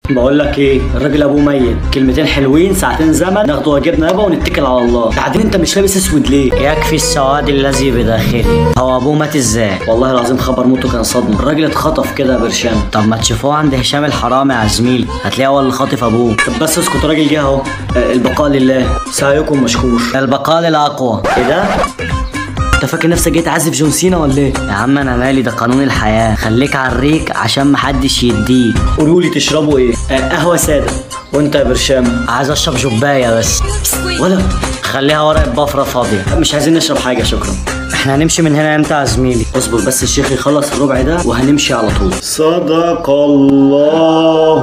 بقول لك ايه الراجل ابوه ميت كلمتين حلوين ساعتين زمن ناخد واجبنا يابا ونتكل على الله بعدين انت مش لابس اسود ليه يكفي السواد الذي بداخلي هو ابوه مات ازاي والله العظيم خبر موته كان صدمه الراجل اتخطف كده يا برشام طب ما تشوفوه عند هشام الحرامي يا زميلي هتلاقيه هو اللي خاطف ابوه طب بس اسكت الراجل جه اهو آه، البقاء لله سعيكم مشكور ده البقال الاقوى ايه ده انت فاكر نفسك جاي تعزف جون سينا ولا ايه يا عم انا مالي ده قانون الحياه خليك عريك عشان محدش يديك قولوا لي تشربوا ايه آه، قهوه ساده وانت يا برشام عايز اشرب جبايه بس ولا خليها ورقه بفره فاضيه مش عايزين نشرب حاجه شكرا احنا هنمشي من هنا امتى يا زميلي اصبر بس الشيخ يخلص الربع ده وهنمشي على طول صدق الله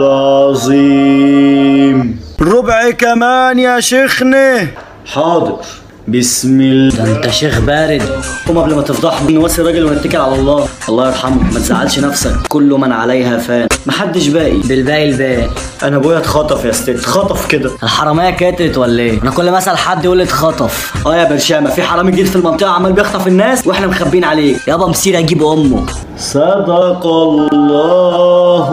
العظيم ربع كمان يا شيخنا حاضر بسم الله ده انت شيخ بارد قوم قبل ما تفضحنا نواسي الراجل ونتكل على الله الله يرحمه ما تزعلش نفسك كل من عليها فان محدش باقي بالباقي الباقي انا ابويا اتخطف يا ست اتخطف كده الحراميه كترت ولا ايه انا كل ما اسال حد يقول لي اتخطف اه يا برشامه في حرامي جديد في المنطقه عمال بيخطف الناس واحنا مخبين عليه يابا مسير اجيب امه صدق الله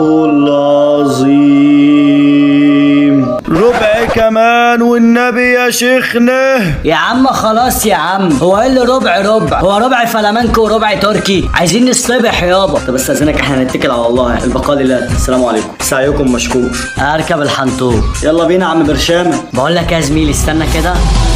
العظيم ربع كمان والنبي يا شيخنا يا عم خلاص يا عم هو ايه اللي ربع ربع هو ربع فلامنكو وربع تركي عايزين نصطبح يابا طب استاذنك احنا هنتكل على الله البقاء لله السلام عليكم سعيكم مشكور اركب الحنطور يلا بينا يا عم برشامه بقول لك يا زميلي استنى كده